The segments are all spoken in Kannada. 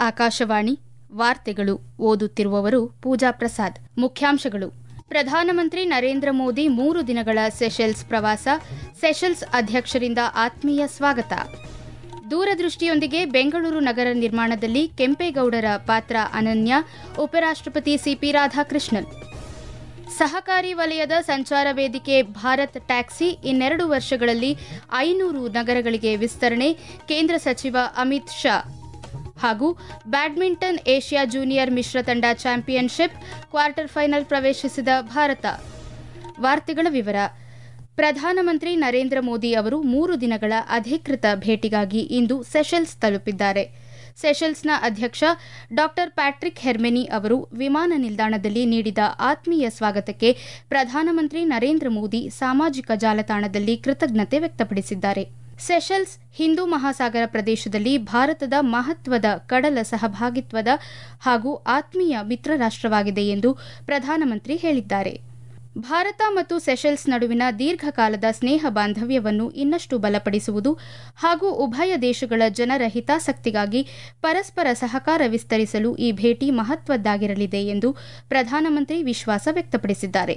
ಆಕಾಶವಾಣಿ ವಾರ್ತೆಗಳು ಓದುತ್ತಿರುವವರು ಪೂಜಾ ಪ್ರಸಾದ್ ಮುಖ್ಯಾಂಶಗಳು ಪ್ರಧಾನಮಂತ್ರಿ ನರೇಂದ್ರ ಮೋದಿ ಮೂರು ದಿನಗಳ ಸೆಷೆಲ್ಸ್ ಪ್ರವಾಸ ಸೆಷೆಲ್ಸ್ ಅಧ್ಯಕ್ಷರಿಂದ ಆತ್ಮೀಯ ಸ್ವಾಗತ ದೂರದೃಷ್ಟಿಯೊಂದಿಗೆ ಬೆಂಗಳೂರು ನಗರ ನಿರ್ಮಾಣದಲ್ಲಿ ಕೆಂಪೇಗೌಡರ ಪಾತ್ರ ಅನನ್ಯ ಉಪರಾಷ್ಟಪತಿ ಸಿಪಿ ರಾಧಾಕೃಷ್ಣನ್ ಸಹಕಾರಿ ವಲಯದ ಸಂಚಾರ ವೇದಿಕೆ ಭಾರತ್ ಟ್ಯಾಕ್ಸಿ ಇನ್ನೆರಡು ವರ್ಷಗಳಲ್ಲಿ ಐನೂರು ನಗರಗಳಿಗೆ ವಿಸ್ತರಣೆ ಕೇಂದ್ರ ಸಚಿವ ಅಮಿತ್ ಶಾ ಹಾಗೂ ಬ್ಯಾಡ್ಮಿಂಟನ್ ಏಷ್ಯಾ ಜೂನಿಯರ್ ಮಿಶ್ರ ತಂಡ ಚಾಂಪಿಯನ್ಶಿಪ್ ಕ್ವಾರ್ಟರ್ ಫೈನಲ್ ಪ್ರವೇಶಿಸಿದ ಭಾರತ ವಾರ್ತೆಗಳ ವಿವರ ಪ್ರಧಾನಮಂತ್ರಿ ನರೇಂದ್ರ ಮೋದಿ ಅವರು ಮೂರು ದಿನಗಳ ಅಧಿಕೃತ ಭೇಟಿಗಾಗಿ ಇಂದು ಸೆಷೆಲ್ಸ್ ತಲುಪಿದ್ದಾರೆ ಸೆಷೆಲ್ಸ್ನ ಅಧ್ಯಕ್ಷ ಡಾ ಪ್ಯಾಟ್ರಿಕ್ ಹೆರ್ಮೆನಿ ಅವರು ವಿಮಾನ ನಿಲ್ದಾಣದಲ್ಲಿ ನೀಡಿದ ಆತ್ಮೀಯ ಸ್ವಾಗತಕ್ಕೆ ಪ್ರಧಾನಮಂತ್ರಿ ನರೇಂದ್ರ ಮೋದಿ ಸಾಮಾಜಿಕ ಜಾಲತಾಣದಲ್ಲಿ ಕೃತಜ್ಞತೆ ವ್ಯಕ್ತಪಡಿಸಿದ್ದಾರೆ ಸೆಷೆಲ್ಸ್ ಹಿಂದೂ ಮಹಾಸಾಗರ ಪ್ರದೇಶದಲ್ಲಿ ಭಾರತದ ಮಹತ್ವದ ಕಡಲ ಸಹಭಾಗಿತ್ವದ ಹಾಗೂ ಆತ್ಮೀಯ ಮಿತ್ರ ರಾಷ್ಟವಾಗಿದೆ ಎಂದು ಪ್ರಧಾನಮಂತ್ರಿ ಹೇಳಿದ್ದಾರೆ ಭಾರತ ಮತ್ತು ಸೆಷೆಲ್ಸ್ ನಡುವಿನ ದೀರ್ಘಕಾಲದ ಸ್ನೇಹ ಬಾಂಧವ್ಯವನ್ನು ಇನ್ನಷ್ಟು ಬಲಪಡಿಸುವುದು ಹಾಗೂ ಉಭಯ ದೇಶಗಳ ಜನರ ಹಿತಾಸಕ್ತಿಗಾಗಿ ಪರಸ್ಪರ ಸಹಕಾರ ವಿಸ್ತರಿಸಲು ಈ ಭೇಟಿ ಮಹತ್ವದ್ದಾಗಿರಲಿದೆ ಎಂದು ಪ್ರಧಾನಮಂತ್ರಿ ವಿಶ್ವಾಸ ವ್ಯಕ್ತಪಡಿಸಿದ್ದಾರೆ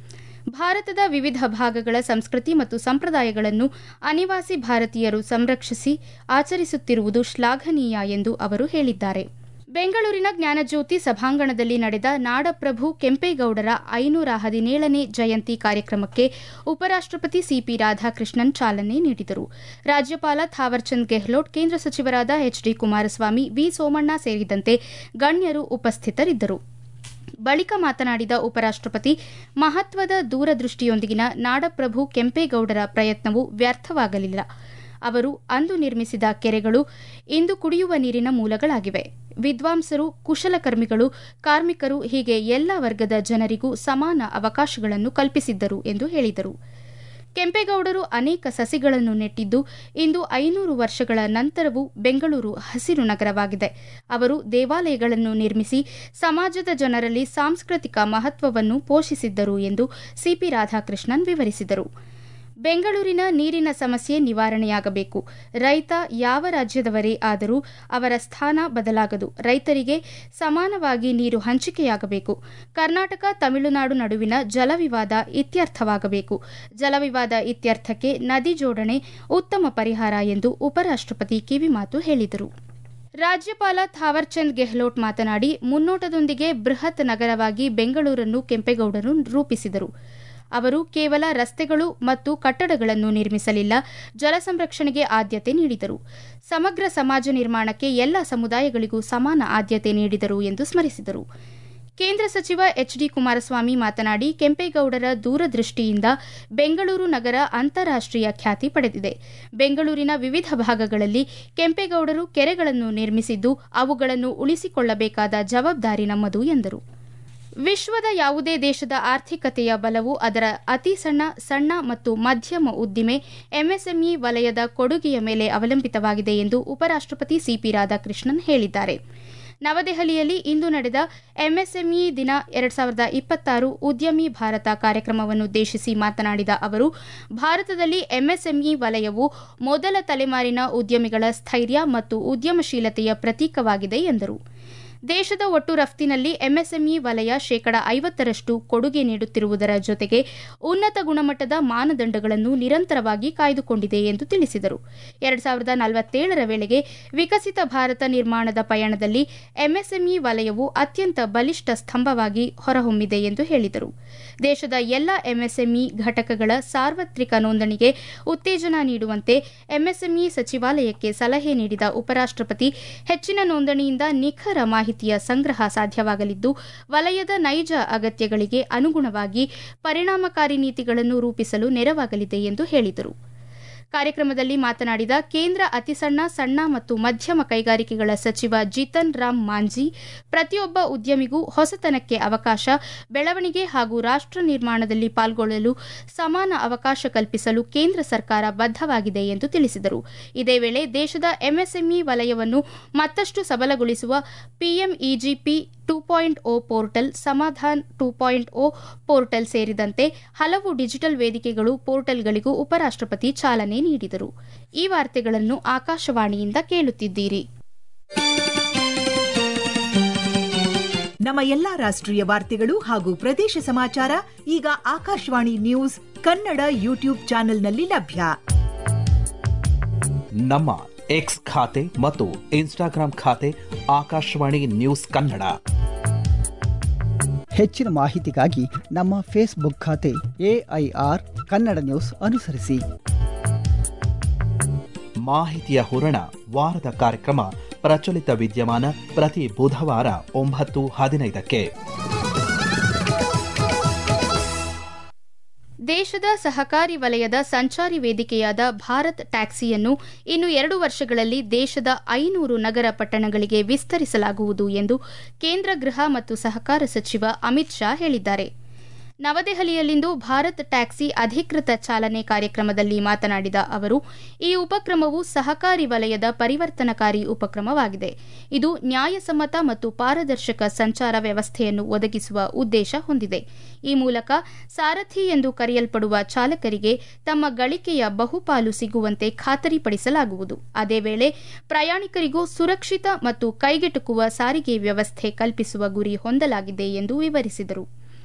ಭಾರತದ ವಿವಿಧ ಭಾಗಗಳ ಸಂಸ್ಕೃತಿ ಮತ್ತು ಸಂಪ್ರದಾಯಗಳನ್ನು ಅನಿವಾಸಿ ಭಾರತೀಯರು ಸಂರಕ್ಷಿಸಿ ಆಚರಿಸುತ್ತಿರುವುದು ಶ್ಲಾಘನೀಯ ಎಂದು ಅವರು ಹೇಳಿದ್ದಾರೆ ಬೆಂಗಳೂರಿನ ಜ್ಞಾನಜ್ಯೋತಿ ಸಭಾಂಗಣದಲ್ಲಿ ನಡೆದ ನಾಡಪ್ರಭು ಕೆಂಪೇಗೌಡರ ಐನೂರ ಹದಿನೇಳನೇ ಜಯಂತಿ ಕಾರ್ಯಕ್ರಮಕ್ಕೆ ಉಪರಾಷ್ಟಪತಿ ಸಿಪಿ ರಾಧಾಕೃಷ್ಣನ್ ಚಾಲನೆ ನೀಡಿದರು ರಾಜ್ಯಪಾಲ ಥಾವರ್ಚಂದ್ ಗೆಹ್ಲೋಟ್ ಕೇಂದ್ರ ಸಚಿವರಾದ H D Kumaraswamy V Somanna ಸೇರಿದಂತೆ ಗಣ್ಯರು ಉಪಸ್ಥಿತರಿದ್ದರು ಬಳಿಕ ಮಾತನಾಡಿದ ಉಪರಾಷ್ಟಪತಿ ಮಹತ್ವದ ದೂರದೃಷ್ಟಿಯೊಂದಿಗಿನ ನಾಡಪ್ರಭು ಕೆಂಪೇಗೌಡರ ಪ್ರಯತ್ನವು ವ್ಯರ್ಥವಾಗಲಿಲ್ಲ ಅವರು ಅಂದು ನಿರ್ಮಿಸಿದ ಕೆರೆಗಳು ಇಂದು ಕುಡಿಯುವ ನೀರಿನ ಮೂಲಗಳಾಗಿವೆ ವಿದ್ವಾಂಸರು ಕುಶಲಕರ್ಮಿಗಳು ಕಾರ್ಮಿಕರು ಹೀಗೆ ಎಲ್ಲ ವರ್ಗದ ಜನರಿಗೂ ಸಮಾನ ಅವಕಾಶಗಳನ್ನು ಕಲ್ಪಿಸಿದ್ದರು ಎಂದು ಹೇಳಿದರು ಕೆಂಪೇಗೌಡರು ಅನೇಕ ಸಸಿಗಳನ್ನು ನೆಟ್ಟಿದ್ದು ಇಂದು ಐನೂರು ವರ್ಷಗಳ ನಂತರವೂ ಬೆಂಗಳೂರು ಹಸಿರು ನಗರವಾಗಿದೆ ಅವರು ದೇವಾಲಯಗಳನ್ನು ನಿರ್ಮಿಸಿ ಸಮಾಜದ ಜನರಲ್ಲಿ ಸಾಂಸ್ಕೃತಿಕ ಮಹತ್ವವನ್ನು ಪೋಷಿಸಿದ್ದರು ಎಂದು ಸಿಪಿ ರಾಧಾಕೃಷ್ಣನ್ ವಿವರಿಸಿದರು ಬೆಂಗಳೂರಿನ ನೀರಿನ ಸಮಸ್ಯೆ ನಿವಾರಣೆಯಾಗಬೇಕು ರೈತ ಯಾವ ರಾಜ್ಯದವರೇ ಆದರೂ ಅವರ ಸ್ಥಾನ ಬದಲಾಗದು ರೈತರಿಗೆ ಸಮಾನವಾಗಿ ನೀರು ಹಂಚಿಕೆಯಾಗಬೇಕು ಕರ್ನಾಟಕ ತಮಿಳುನಾಡು ನಡುವಿನ ಜಲವಿವಾದ ಇತ್ಯರ್ಥವಾಗಬೇಕು ಜಲವಿವಾದ ಇತ್ಯರ್ಥಕ್ಕೆ ನದಿ ಜೋಡಣೆ ಉತ್ತಮ ಪರಿಹಾರ ಎಂದು ಉಪರಾಷ್ಟಪತಿ ಕಿವಿಮಾತು ಹೇಳಿದರು ರಾಜ್ಯಪಾಲ ಥಾವರ್ಚಂದ್ ಗೆಹ್ಲೋಟ್ ಮಾತನಾಡಿ ಮುನ್ನೋಟದೊಂದಿಗೆ ಬೃಹತ್ ನಗರವಾಗಿ ಬೆಂಗಳೂರನ್ನು ಕೆಂಪೇಗೌಡರು ರೂಪಿಸಿದರು ಅವರು ಕೇವಲ ರಸ್ತೆಗಳು ಮತ್ತು ಕಟ್ಟಡಗಳನ್ನು ನಿರ್ಮಿಸಲಿಲ್ಲ ಜಲ ಸಂರಕ್ಷಣೆಗೆ ಆದ್ಯತೆ ನೀಡಿದರು ಸಮಗ್ರ ಸಮಾಜ ನಿರ್ಮಾಣಕ್ಕೆ ಎಲ್ಲ ಸಮುದಾಯಗಳಿಗೂ ಸಮಾನ ಆದ್ಯತೆ ನೀಡಿದರು ಎಂದು ಸ್ಮರಿಸಿದರು ಕೇಂದ್ರ ಸಚಿವ ಎಚ್ ಡಿ ಕುಮಾರಸ್ವಾಮಿ ಮಾತನಾಡಿ ಕೆಂಪೇಗೌಡರ ದೂರದೃಷ್ಟಿಯಿಂದ ಬೆಂಗಳೂರು ನಗರ ಅಂತಾರಾಷ್ಟೀಯ ಖ್ಯಾತಿ ಪಡೆದಿದೆ ಬೆಂಗಳೂರಿನ ವಿವಿಧ ಭಾಗಗಳಲ್ಲಿ ಕೆಂಪೇಗೌಡರು ಕೆರೆಗಳನ್ನು ನಿರ್ಮಿಸಿದ್ದು ಅವುಗಳನ್ನು ಉಳಿಸಿಕೊಳ್ಳಬೇಕಾದ ಜವಾಬ್ದಾರಿ ನಮ್ಮದು ಎಂದರು ವಿಶ್ವದ ಯಾವುದೇ ದೇಶದ ಆರ್ಥಿಕತೆಯ ಬಲವು ಅದರ ಅತಿ ಸಣ್ಣ ಸಣ್ಣ ಮತ್ತು ಮಧ್ಯಮ ಉದ್ದಿಮೆ ಎಂಎಸ್ಎಂಇ ವಲಯದ ಕೊಡುಗೆಯ ಮೇಲೆ ಅವಲಂಬಿತವಾಗಿದೆ ಎಂದು ಉಪರಾಷ್ಟಪತಿ ಸಿಪಿ ರಾಧಾಕೃಷ್ಣನ್ ಹೇಳಿದ್ದಾರೆ ನವದೆಹಲಿಯಲ್ಲಿ ಇಂದು ನಡೆದ ಎಂಎಸ್ಎಂಇ ದಿನ ಎರಡ್ ಸಾವಿರದ ಇಪ್ಪತ್ತಾರು ಉದ್ಯಮಿ ಭಾರತ ಕಾರ್ಯಕ್ರಮವನ್ನುದ್ದೇಶಿಸಿ ಮಾತನಾಡಿದ ಅವರು ಭಾರತದಲ್ಲಿ ಎಂಎಸ್ಎಂಇ ವಲಯವು ಮೊದಲ ತಲೆಮಾರಿನ ಉದ್ಯಮಿಗಳ ಸ್ಥೈರ್ಯ ಮತ್ತು ಉದ್ಯಮಶೀಲತೆಯ ಪ್ರತೀಕವಾಗಿದೆ ಎಂದರು ದೇಶದ ಒಟ್ಟು ರಫ್ತಿನಲ್ಲಿ ಎಂಎಸ್ಎಂಇ ವಲಯ ಶೇಕಡ ಐವತ್ತರಷ್ಟು ಕೊಡುಗೆ ನೀಡುತ್ತಿರುವುದರ ಜೊತೆಗೆ ಉನ್ನತ ಗುಣಮಟ್ಟದ ಮಾನದಂಡಗಳನ್ನು ನಿರಂತರವಾಗಿ ಕಾಯ್ದುಕೊಂಡಿದೆ ಎಂದು ತಿಳಿಸಿದರು ಎರಡ್ ಸಾವಿರದ ನಲವತ್ತೇಳರ ವೇಳೆಗೆ ವಿಕಸಿತ ಭಾರತ ನಿರ್ಮಾಣದ ಪಯಣದಲ್ಲಿ ಎಂಎಸ್ಎಂಇ ವಲಯವು ಅತ್ಯಂತ ಬಲಿಷ್ಠ ಸ್ತಂಭವಾಗಿ ಹೊರಹೊಮ್ಮಿದೆ ಎಂದು ಹೇಳಿದರು ದೇಶದ ಎಲ್ಲ ಎಂಎಸ್ಎಂಇ ಘಟಕಗಳ ಸಾರ್ವತ್ರಿಕ ನೋಂದಣಿಗೆ ಉತ್ತೇಜನ ನೀಡುವಂತೆ ಎಂಎಸ್ಎಂಇ ಸಚಿವಾಲಯಕ್ಕೆ ಸಲಹೆ ನೀಡಿದ ಉಪರಾಷ್ಟಪತಿ ಹೆಚ್ಚಿನ ನೋಂದಣಿಯಿಂದ ನಿಖರ ಮಾಹಿತಿಯ ಸಂಗ್ರಹ ಸಾಧ್ಯವಾಗಲಿದ್ದು ವಲಯದ ನೈಜ ಅಗತ್ಯಗಳಿಗೆ ಅನುಗುಣವಾಗಿ ಪರಿಣಾಮಕಾರಿ ನೀತಿಗಳನ್ನು ರೂಪಿಸಲು ನೆರವಾಗಲಿದೆ ಎಂದು ಹೇಳಿದರು ಕಾರ್ಯಕ್ರಮದಲ್ಲಿ ಮಾತನಾಡಿದ ಕೇಂದ್ರ ಅತಿಸಣ್ಣ ಸಣ್ಣ ಮತ್ತು ಮಧ್ಯಮ ಕೈಗಾರಿಕೆಗಳ ಸಚಿವ ಜಿತನ್ ರಾಮ್ ಮಾಂಜಿ ಪ್ರತಿಯೊಬ್ಬ ಉದ್ಯಮಿಗೂ ಹೊಸತನಕ್ಕೆ ಅವಕಾಶ ಬೆಳವಣಿಗೆ ಹಾಗೂ ರಾಷ್ಟ ನಿರ್ಮಾಣದಲ್ಲಿ ಪಾಲ್ಗೊಳ್ಳಲು ಸಮಾನ ಅವಕಾಶ ಕಲ್ಪಿಸಲು ಕೇಂದ್ರ ಸರ್ಕಾರ ಬದ್ಧವಾಗಿದೆ ಎಂದು ತಿಳಿಸಿದರು ಇದೇ ವೇಳೆ ದೇಶದ ಎಂಎಸ್ಎಂಇ ವಲಯವನ್ನು ಮತ್ತಷ್ಟು ಸಬಲಗೊಳಿಸುವ PMEGP two point O portal Samadhan two point O portal ಸೇರಿದಂತೆ ಹಲವು ಡಿಜಿಟಲ್ ವೇದಿಕೆಗಳು ಪೋರ್ಟಲ್ಗಳಿಗೂ ಉಪರಾಷ್ಟಪತಿ ಚಾಲನೆ ನೀಡಿದರು ಈ ವಾರ್ತೆಗಳನ್ನು ಆಕಾಶವಾಣಿಯಿಂದ ಕೇಳುತ್ತಿದ್ದೀರಿ ನಮ್ಮ ಎಲ್ಲಾ ರಾಷ್ಟ್ರೀಯ ವಾರ್ತೆಗಳು ಹಾಗೂ ಪ್ರದೇಶ ಸಮಾಚಾರ ಈಗ ಆಕಾಶವಾಣಿ ನ್ಯೂಸ್ ಕನ್ನಡ ಯೂಟ್ಯೂಬ್ ಚಾನೆಲ್ನಲ್ಲಿ ಲಭ್ಯ ನಮ್ಮ ಎಕ್ಸ್ ಖಾತೆ ಮತ್ತು ಇನ್ಸ್ಟಾಗ್ರಾಂ ಖಾತೆ ಆಕಾಶವಾಣಿ ನ್ಯೂಸ್ ಕನ್ನಡ ಹೆಚ್ಚಿನ ಮಾಹಿತಿಗಾಗಿ ನಮ್ಮ ಫೇಸ್ಬುಕ್ ಖಾತೆ ಎಐಆರ್ ಕನ್ನಡ ನ್ಯೂಸ್ ಅನುಸರಿಸಿ ಮಾಹಿತಿಯ ಹೂರಣ ವಾರದ ಕಾರ್ಯಕ್ರಮ ಪ್ರಚಲಿತ ವಿದ್ಯಮಾನ ಪ್ರತಿ ಬುಧವಾರ ಒಂಬತ್ತು ಹದಿನೈದಕ್ಕೆ ದೇಶದ ಸಹಕಾರಿ ವಲಯದ ಸಂಚಾರಿ ವೇದಿಕೆಯಾದ ಭಾರತ್ ಟ್ಯಾಕ್ಸಿಯನ್ನು ಇನ್ನು ಎರಡು ವರ್ಷಗಳಲ್ಲಿ ದೇಶದ ಐನೂರು ನಗರ ಪಟ್ಟಣಗಳಿಗೆ ವಿಸ್ತರಿಸಲಾಗುವುದು ಎಂದು ಕೇಂದ್ರ ಗೃಹ ಮತ್ತು ಸಹಕಾರ ಸಚಿವ ಅಮಿತ್ ಶಾ ಹೇಳಿದ್ದಾರೆ ನವದೆಹಲಿಯಲ್ಲಿಂದು ಭಾರತ್ ಟ್ಯಾಕ್ಸಿ ಅಧಿಕೃತ ಚಾಲನೆ ಕಾರ್ಯಕ್ರಮದಲ್ಲಿ ಮಾತನಾಡಿದ ಅವರು ಈ ಉಪಕ್ರಮವು ಸಹಕಾರಿ ವಲಯದ ಪರಿವರ್ತನಕಾರಿ ಉಪಕ್ರಮವಾಗಿದೆ ಇದು ನ್ಯಾಯಸಮ್ಮತ ಮತ್ತು ಪಾರದರ್ಶಕ ಸಂಚಾರ ವ್ಯವಸ್ಥೆಯನ್ನು ಒದಗಿಸುವ ಉದ್ದೇಶ ಹೊಂದಿದೆ ಈ ಮೂಲಕ ಸಾರಥಿ ಎಂದು ಕರೆಯಲ್ಪಡುವ ಚಾಲಕರಿಗೆ ತಮ್ಮ ಗಳಿಕೆಯ ಬಹುಪಾಲು ಸಿಗುವಂತೆ ಖಾತರಿಪಡಿಸಲಾಗುವುದು ಅದೇ ವೇಳೆ ಪ್ರಯಾಣಿಕರಿಗೂ ಸುರಕ್ಷಿತ ಮತ್ತು ಕೈಗೆಟುಕುವ ಸಾರಿಗೆ ವ್ಯವಸ್ಥೆ ಕಲ್ಪಿಸುವ ಗುರಿ ಹೊಂದಲಾಗಿದೆ ಎಂದು ವಿವರಿಸಿದರು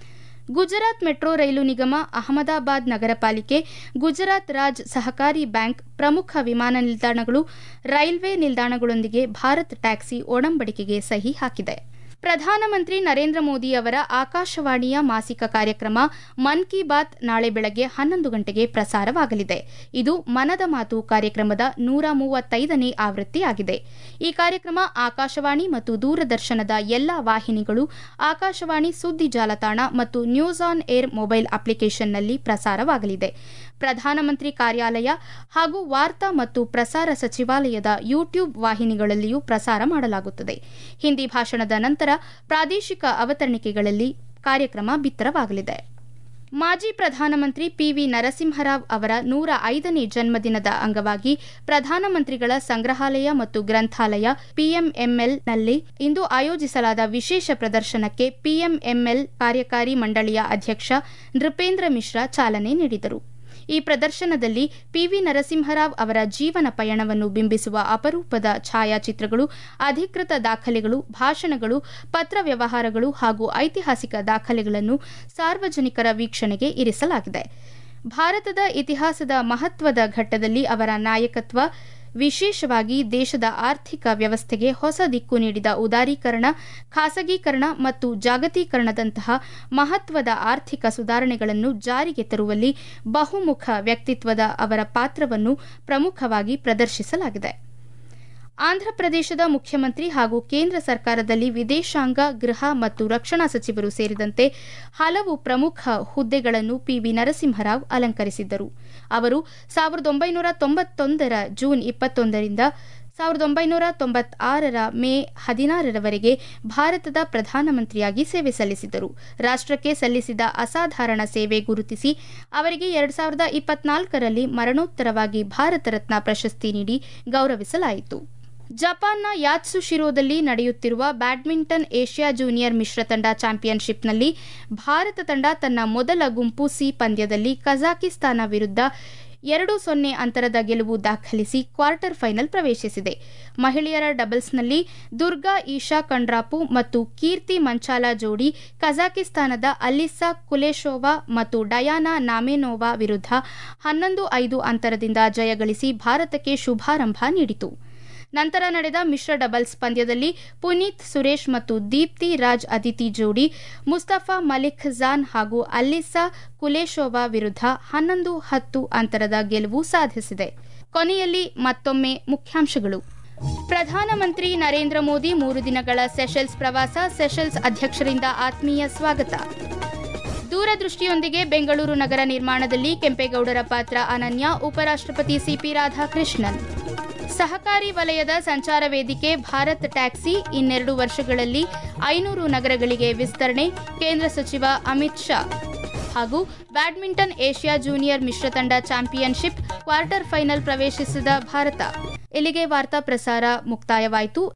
ಗುಜರಾತ್ ಮೆಟ್ರೋ ರೈಲು ನಿಗಮ ಅಹಮದಾಬಾದ್ ನಗರ ಪಾಲಿಕೆ ಗುಜರಾತ್ ರಾಜ್ ಸಹಕಾರಿ ಬ್ಯಾಂಕ್ ಪ್ರಮುಖ ವಿಮಾನ ನಿಲ್ದಾಣಗಳು ರೈಲ್ವೆ ನಿಲ್ದಾಣಗಳೊಂದಿಗೆ ಭಾರತ್ ಟ್ಯಾಕ್ಸಿ ಒಡಂಬಡಿಕೆಗೆ ಸಹಿ ಹಾಕಿದೆ ಪ್ರಧಾನಮಂತ್ರಿ ನರೇಂದ್ರ ಮೋದಿ ಅವರ ಆಕಾಶವಾಣಿಯ ಮಾಸಿಕ ಕಾರ್ಯಕ್ರಮ ಮನ್ ಕಿ ಬಾತ್ ನಾಳೆ ಬೆಳಗ್ಗೆ ಹನ್ನೊಂದು ಗಂಟೆಗೆ ಪ್ರಸಾರವಾಗಲಿದೆ ಇದು ಮನದ ಮಾತು ಕಾರ್ಯಕ್ರಮದ ನೂರ ಮೂವತ್ತೈದನೇ ಆವೃತ್ತಿಯಾಗಿದೆ ಈ ಕಾರ್ಯಕ್ರಮ ಆಕಾಶವಾಣಿ ಮತ್ತು ದೂರದರ್ಶನದ ಎಲ್ಲಾ ವಾಹಿನಿಗಳು ಆಕಾಶವಾಣಿ ಸುದ್ದಿ ಜಾಲತಾಣ ಮತ್ತು ನ್ಯೂಸ್ ಆನ್ ಏರ್ ಮೊಬೈಲ್ ಅಪ್ಲಿಕೇಶನ್ನಲ್ಲಿ ಪ್ರಸಾರವಾಗಲಿದೆ ಪ್ರಧಾನಮಂತ್ರಿ ಕಾರ್ಯಾಲಯ ಹಾಗೂ ವಾರ್ತಾ ಮತ್ತು ಪ್ರಸಾರ ಸಚಿವಾಲಯದ ಯೂಟ್ಯೂಬ್ ವಾಹಿನಿಗಳಲ್ಲಿಯೂ ಪ್ರಸಾರ ಮಾಡಲಾಗುತ್ತದೆ ಹಿಂದಿ ಭಾಷಣದ ನಂತರ ಪ್ರಾದೇಶಿಕ ಅವತರಣಿಕೆಗಳಲ್ಲಿ ಕಾರ್ಯಕ್ರಮ ಬಿತ್ತರವಾಗಲಿದೆ ಮಾಜಿ ಪ್ರಧಾನಮಂತ್ರಿ ಪಿವಿ ನರಸಿಂಹರಾವ್ ಅವರ ನೂರ ಐದನೇ ಜನ್ಮದಿನದ ಅಂಗವಾಗಿ ಪ್ರಧಾನಮಂತ್ರಿಗಳ ಸಂಗ್ರಹಾಲಯ ಮತ್ತು ಗ್ರಂಥಾಲಯ ಪಿಎಂಎಂಎಲ್ನಲ್ಲಿ ಇಂದು ಆಯೋಜಿಸಲಾದ ವಿಶೇಷ ಪ್ರದರ್ಶನಕ್ಕೆ ಪಿಎಂಎಂಎಲ್ ಕಾರ್ಯಕಾರಿ ಮಂಡಳಿಯ ಅಧ್ಯಕ್ಷ ನೃಪೇಂದ್ರ ಮಿಶ್ರಾ ಚಾಲನೆ ನೀಡಿದರು ಈ ಪ್ರದರ್ಶನದಲ್ಲಿ ಪಿವಿ ನರಸಿಂಹರಾವ್ ಅವರ ಜೀವನ ಪಯಣವನ್ನು ಬಿಂಬಿಸುವ ಅಪರೂಪದ ಛಾಯಾಚಿತ್ರಗಳು ಅಧಿಕೃತ ದಾಖಲೆಗಳು ಭಾಷಣಗಳು ಪತ್ರ ವ್ಯವಹಾರಗಳು ಹಾಗೂ ಐತಿಹಾಸಿಕ ದಾಖಲೆಗಳನ್ನು ಸಾರ್ವಜನಿಕರ ವೀಕ್ಷಣೆಗೆ ಇರಿಸಲಾಗಿದೆ ಭಾರತದ ಇತಿಹಾಸದ ಮಹತ್ವದ ಘಟ್ಟದಲ್ಲಿ ಅವರ ನಾಯಕತ್ವ ವಿಶೇಷವಾಗಿ ದೇಶದ ಆರ್ಥಿಕ ವ್ಯವಸ್ಥೆಗೆ ಹೊಸ ದಿಕ್ಕು ನೀಡಿದ ಉದಾರೀಕರಣ ಖಾಸಗೀಕರಣ ಮತ್ತು ಜಾಗತೀಕರಣದಂತಹ ಮಹತ್ವದ ಆರ್ಥಿಕ ಸುಧಾರಣೆಗಳನ್ನು ಜಾರಿಗೆ ತರುವಲ್ಲಿ ಬಹುಮುಖ ವ್ಯಕ್ತಿತ್ವದ ಅವರ ಪಾತ್ರವನ್ನು ಪ್ರಮುಖವಾಗಿ ಪ್ರದರ್ಶಿಸಲಾಗಿದೆ ಆಂಧ್ರಪ್ರದೇಶದ ಮುಖ್ಯಮಂತ್ರಿ ಹಾಗೂ ಕೇಂದ್ರ ಸರ್ಕಾರದಲ್ಲಿ ವಿದೇಶಾಂಗ ಗೃಹ ಮತ್ತು ರಕ್ಷಣಾ ಸಚಿವರು ಸೇರಿದಂತೆ ಹಲವು ಪ್ರಮುಖ ಹುದ್ದೆಗಳನ್ನು ಪಿವಿ ನರಸಿಂಹರಾವ್ ಅಲಂಕರಿಸಿದ್ದರು ಅವರು ಸಾವಿರದ ಒಂಬೈನೂರ ತೊಂಬತ್ತೊಂದರ ಜೂನ್ ಇಪ್ಪತ್ತೊಂದರಿಂದ ಸಾವಿರದ ಒಂಬೈನೂರ ತೊಂಬತ್ತಾರರ ಮೇ ಹದಿನಾರರವರೆಗೆ ಭಾರತದ ಪ್ರಧಾನಮಂತ್ರಿಯಾಗಿ ಸೇವೆ ಸಲ್ಲಿಸಿದ್ದರು ರಾಷ್ಟಕ್ಕೆ ಸಲ್ಲಿಸಿದ ಅಸಾಧಾರಣ ಸೇವೆ ಗುರುತಿಸಿ ಅವರಿಗೆ ಎರಡು ಸಾವಿರದ ಇಪ್ಪತ್ನಾಲ್ಕರಲ್ಲಿ ಮರಣೋತ್ತರವಾಗಿ ಭಾರತ ರತ್ನ ಪ್ರಶಸ್ತಿ ನೀಡಿ ಗೌರವಿಸಲಾಯಿತು ಜಪಾನ್ನ ಯಾತ್ಸು ಶಿರೋದಲ್ಲಿ ನಡೆಯುತ್ತಿರುವ ಬ್ಯಾಡ್ಮಿಂಟನ್ ಏಷ್ಯಾ ಜೂನಿಯರ್ ಮಿಶ್ರ ತಂಡ ಚಾಂಪಿಯನ್ಶಿಪ್ನಲ್ಲಿ ಭಾರತ ತಂಡ ತನ್ನ ಮೊದಲ ಗುಂಪು ಸಿ ಪಂದ್ಯದಲ್ಲಿ ಕಜಾಕಿಸ್ತಾನ ವಿರುದ್ಧ ಎರಡು ಸೊನ್ನೆ ಅಂತರದ ಗೆಲುವು ದಾಖಲಿಸಿ ಕ್ವಾರ್ಟರ್ ಫೈನಲ್ ಪ್ರವೇಶಿಸಿದೆ ಮಹಿಳೆಯರ ಡಬಲ್ಸ್ನಲ್ಲಿ ದುರ್ಗಾ ಈಶಾ ಕಂಡ್ರಾಪು ಮತ್ತು ಕೀರ್ತಿ ಮಂಚಾಲ ಜೋಡಿ ಕಜಾಕಿಸ್ತಾನದ ಅಲಿಸಾ ಕುಲೇಶೋವಾ ಮತ್ತು ಡಯಾನಾ ನಾಮೆನೋವಾ ವಿರುದ್ಧ ಹನ್ನೊಂದು ಐದು ಅಂತರದಿಂದ ಜಯಗಳಿಸಿ ಭಾರತಕ್ಕೆ ಶುಭಾರಂಭ ನೀಡಿತು ನಂತರ ನಡೆದ ಮಿಶ್ರ ಡಬಲ್ಸ್ ಪಂದ್ಯದಲ್ಲಿ ಪುನೀತ್ ಸುರೇಶ್ ಮತ್ತು ದೀಪ್ತಿ ರಾಜ್ ಅದಿತಿ ಜೋಡಿ ಮುಸ್ತಫಾ ಮಲಿಕ್ ಜಾನ್ ಹಾಗೂ ಅಲ್ಲಿಸಾ ಕುಲೇಶೋವಾ ವಿರುದ್ಧ ಹನ್ನೊಂದು ಹತ್ತು ಅಂತರದ ಗೆಲುವು ಸಾಧಿಸಿದೆ ಕೊನೆಯಲ್ಲಿ ಮತ್ತೊಮ್ಮೆ ಮುಖ್ಯಾಂಶಗಳು ಪ್ರಧಾನಮಂತ್ರಿ ನರೇಂದ್ರ ಮೋದಿ ಮೂರು ದಿನಗಳ ಸೆಷೆಲ್ಸ್ ಪ್ರವಾಸ ಸೆಷೆಲ್ಸ್ ಅಧ್ಯಕ್ಷರಿಂದ ಆತ್ಮೀಯ ಸ್ವಾಗತ ದೂರದೃಷ್ಟಿಯೊಂದಿಗೆ ಬೆಂಗಳೂರು ನಗರ ನಿರ್ಮಾಣದಲ್ಲಿ ಕೆಂಪೇಗೌಡರ ಪಾತ್ರ ಅನನ್ಯ ಉಪರಾಷ್ಟಪತಿ ಸಿಪಿ ರಾಧಾಕೃಷ್ಣನ್ ಸಹಕಾರಿ ವಲಯದ ಸಂಚಾರ ವೇದಿಕೆ ಭಾರತ್ ಟ್ಯಾಕ್ಸಿ ಇನ್ನೆರಡು ವರ್ಷಗಳಲ್ಲಿ ಐನೂರು ನಗರಗಳಿಗೆ ವಿಸ್ತರಣೆ ಕೇಂದ್ರ ಸಚಿವ ಅಮಿತ್ ಶಾ ಹಾಗೂ ಬ್ಯಾಡ್ಮಿಂಟನ್ ಏಷ್ಯಾ ಜೂನಿಯರ್ ಮಿಶ್ರ ತಂಡ ಚಾಂಪಿಯನ್ಶಿಪ್ ಕ್ವಾರ್ಟರ್ ಫೈನಲ್ ಪ್ರವೇಶಿಸಿದ ಭಾರತ ಇಲ್ಲಿಗೆ ವಾರ್ತಾ ಪ್ರಸಾರ ಮುಕ್ತಾಯವಾಯಿತು